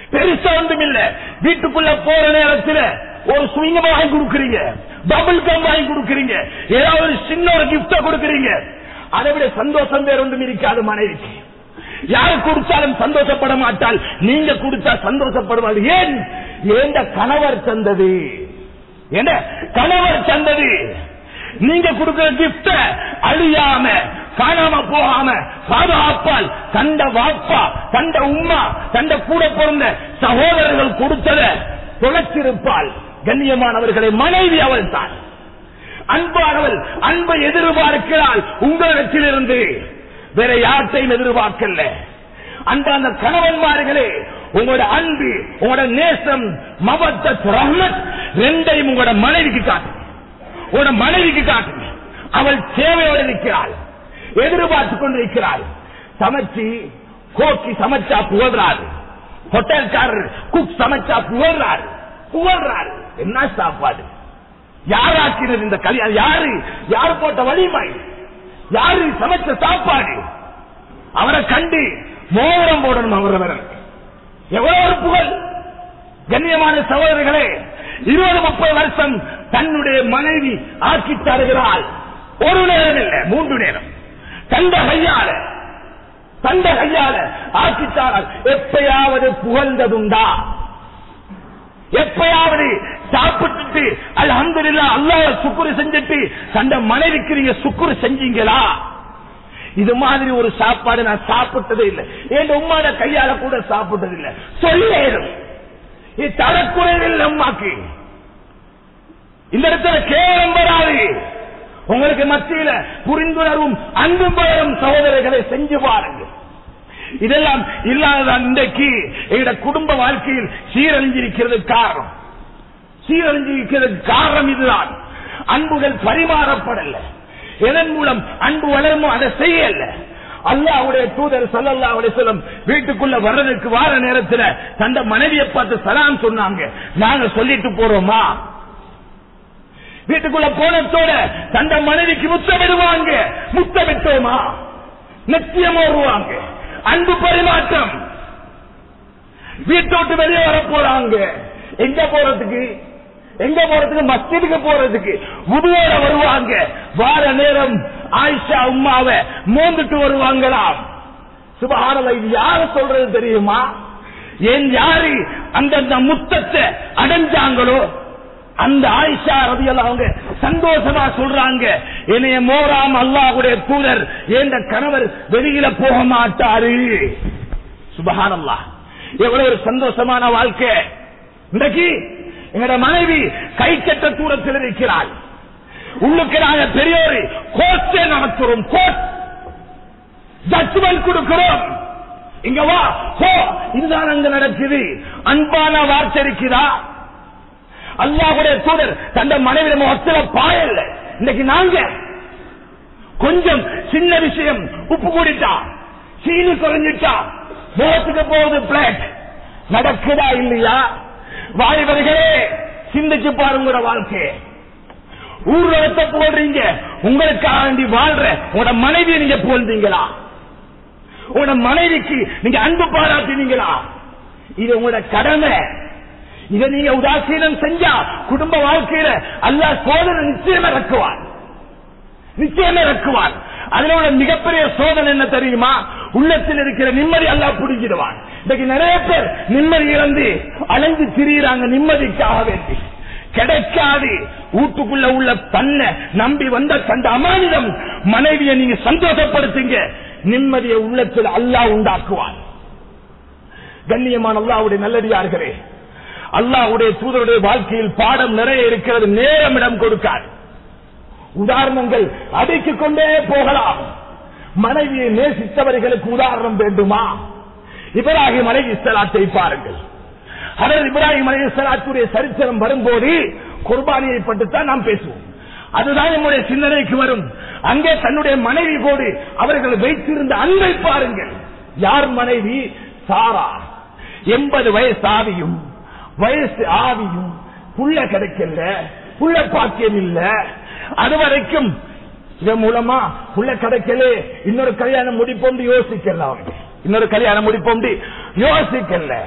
பெருசா ஒன்றும் இல்ல வீட்டுக்குள்ள போற நேரத்துல ஒரு சுவிங்கம் வாங்கி கொடுக்குறீங்க பபிள் கம் வாங்கி கொடுக்குறீங்க ஏதாவது ஒரு சின்ன ஒரு கிஃப்ட கொடுக்குறீங்க அதை விட சந்தோஷம் வேற ஒன்றும் இருக்காது மனைவிக்கு யாரு கொடுத்தாலும் சந்தோஷப்பட மாட்டால் நீங்க கொடுத்தா சந்தோஷப்படுவாள் ஏன் ஏண்ட கணவர் தந்தது என்ன கணவர் தந்தது நீங்க கொடுக்கிற கிஃப்ட அழியாம காணாம போகாம பாதுகாப்பால் தண்ட வாப்பா தண்ட உம்மா தண்ட கூட பிறந்த சகோதரர்கள் கொடுத்தத தொலைச்சிருப்பாள் கண்ணியமானவர்களை மனைவி அவள் தான் அன்பானவள் அன்பை எதிர்பார்க்கிறாள் உங்களிடத்திலிருந்து வேற யார்ட்டையும் எதிர்பார்க்கல அன்பான கணவன்மார்களே உங்களோட அன்பு உங்களோட நேசம் மபத்த ரஹ்மத் ரெண்டையும் உங்களோட மனைவிக்கு காட்டுங்க உங்களோட மனைவிக்கு காட்டுங்க அவள் தேவையோடு இருக்கிறாள் எதிர்பார்த்து கொண்டிருக்கிறாள் சமைச்சு கோக்கி சமைச்சா புகழ்றாரு ஹோட்டல்காரர் குக் சமைச்சா புகழ்றாரு புகழ்றாரு என்ன சாப்பாடு யாராக்கினது இந்த கல்யாணம் யாரு யாரு போட்ட வலிமை யாரு சமைச்ச சாப்பாடு அவரை கண்டு மோதிரம் போடணும் அவர் எவ்வளவு ஒரு புகழ் கண்ணியமான சகோதரர்களே இருபது முப்பது வருஷம் தன்னுடைய மனைவி ஆக்கி தருகிறாள் ஒரு நேரம் இல்லை மூன்று நேரம் தந்த கையால தந்த கையால ஆக்கித்தாரால் எப்பயாவது புகழ்ந்ததுண்டா எப்பயாவது சாப்பிட்டுட்டு அல்ஹம்துலில்லா அல்லாஹ் சுக்குரு செஞ்சுட்டு தந்த மனைவிக்கு நீங்க சுக்குரு செஞ்சீங்களா இது மாதிரி ஒரு சாப்பாடு நான் சாப்பிட்டதே இல்லை என் உம்மாட கையால கூட சாப்பிட்டது இல்லை சொல்லேரும் இது தரக்குறைவில் அம்மாக்கு இந்த இடத்துல கேவலம் வராது உங்களுக்கு மத்தியில புரிந்துணர்வும் அன்பும் வரும் சகோதரர்களை செஞ்சு பாருங்க இதெல்லாம் இல்லாததான் இன்றைக்கு எங்க குடும்ப வாழ்க்கையில் சீரழிஞ்சிருக்கிறது காரணம் சீரழிஞ்சிருக்கிறது காரணம் இதுதான் அன்புகள் பரிமாறப்படல எதன் மூலம் அன்பு வளருமோ அதை செய்யல அல்லாவுடைய தூதர் சல்லல்லா சொல்லும் வீட்டுக்குள்ள வர்றதுக்கு வார நேரத்துல தந்த மனைவியை பார்த்து சலாம் சொன்னாங்க நாங்க சொல்லிட்டு போறோமா வீட்டுக்குள்ள போனத்தோட தந்த மனைவிக்கு முத்தமிடுவாங்க முத்தமிட்டோமா நிச்சயம் வருவாங்க அன்பு பரிமாற்றம் வீட்டை விட்டு வெளியே வர போறாங்க எங்க போறதுக்கு எங்க போறதுக்கு மஸ்ஜிதுக்கு போறதுக்கு உடுவோட வருவாங்க வார நேரம் ஆயிஷா உமாவை மோந்துட்டு வருவாங்களாம் சுபஹானல்ல இது யாரு சொல்றது தெரியுமா ஏன் யாரு அந்தந்த முத்தத்தை அடைஞ்சாங்களோ அந்த ஆயிஷா ரதியெல்லாம் அவங்க சந்தோஷமா சொல்றாங்க என்னைய மோராம் அல்லாஹ்வுடைய தூதர் என்ற கணவர் வெளியில போக மாட்டாரு சுபஹானல்லாஹ் எவ்வளவு ஒரு சந்தோஷமான வாழ்க்கை இன்றைக்கு எங்கட மனைவி கை கட்ட தூரத்தில் இருக்கிறாள் உள்ளுக்கு நாங்க பெரியோரு கோர்ட்டே நடத்துறோம் கோர்ட் ஜட்ஜ்மெண்ட் கொடுக்கிறோம் இங்க வா போ இதுதான் அங்க நடக்குது அன்பான வார்த்தை இருக்குதா அல்லாஹ்வுடைய தூதர் தந்த மனைவி முகத்துல பாயல்ல இன்னைக்கு நாங்க கொஞ்சம் சின்ன விஷயம் உப்பு கூடிட்டா சீனி குறைஞ்சிட்டா முகத்துக்கு போகுது பிளேட் நடக்குதா இல்லையா வாலிபர்களே சிந்திச்சு பாருங்க வாழ்க்கை ஊர்வலத்தை போடுறீங்க உங்களுக்காக வேண்டி வாழ்ற உங்களோட மனைவியை நீங்க புகழ்ந்தீங்களா உங்களோட மனைவிக்கு நீங்க அன்பு பாராட்டினீங்களா இது உங்களோட கடமை இதை நீங்க உதாசீனம் செஞ்சா குடும்ப வாழ்க்கையில அல்லா சோதனை நிச்சயம் இறக்குவார் நிச்சயம் இறக்குவார் அதுல உள்ள மிகப்பெரிய சோதனை என்ன தெரியுமா உள்ளத்தில் இருக்கிற நிம்மதி அல்லா புடிச்சிடுவான் இன்னைக்கு நிறைய பேர் நிம்மதி இழந்து அலைஞ்சு திரியிறாங்க நிம்மதிக்காக வேண்டி கிடைக்காது வீட்டுக்குள்ள உள்ள தன்னை நம்பி வந்த தந்த அமானிதம் மனைவியை நீங்க சந்தோஷப்படுத்துங்க நிம்மதியை உள்ளத்தில் அல்லாஹ் உண்டாக்குவான் கண்ணியமான அல்லாவுடைய நல்லடியார்களே அல்லாவுடைய தூதருடைய வாழ்க்கையில் பாடம் நிறைய இருக்கிறது நேரம் இடம் கொடுக்காது உதாரணங்கள் அடுக்கிக் கொண்டே போகலாம் மனைவியை நேசித்தவர்களுக்கு உதாரணம் வேண்டுமா இப்ராஹிம் அலை இஸ்லாத்தை பாருங்கள் அதனால் இப்ராஹிம் அலை இஸ்லாத்துடைய சரித்திரம் வரும்போது குர்பானியை பட்டுத்தான் நாம் பேசுவோம் அதுதான் நம்முடைய சிந்தனைக்கு வரும் அங்கே தன்னுடைய மனைவி போடு அவர்கள் வைத்திருந்த அன்பை பாருங்கள் யார் மனைவி சாரா எண்பது வயசு ஆவியும் வயசு ஆவியும் புள்ள கிடைக்கல புள்ள பாக்கியம் இல்ல அது வரைக்கும் இதன் மூலமா புள்ள கிடைக்கல இன்னொரு கல்யாணம் முடிப்போம் யோசிக்கல அவங்க இன்னொரு கல்யாணம் முடிப்போம் யோசிக்கல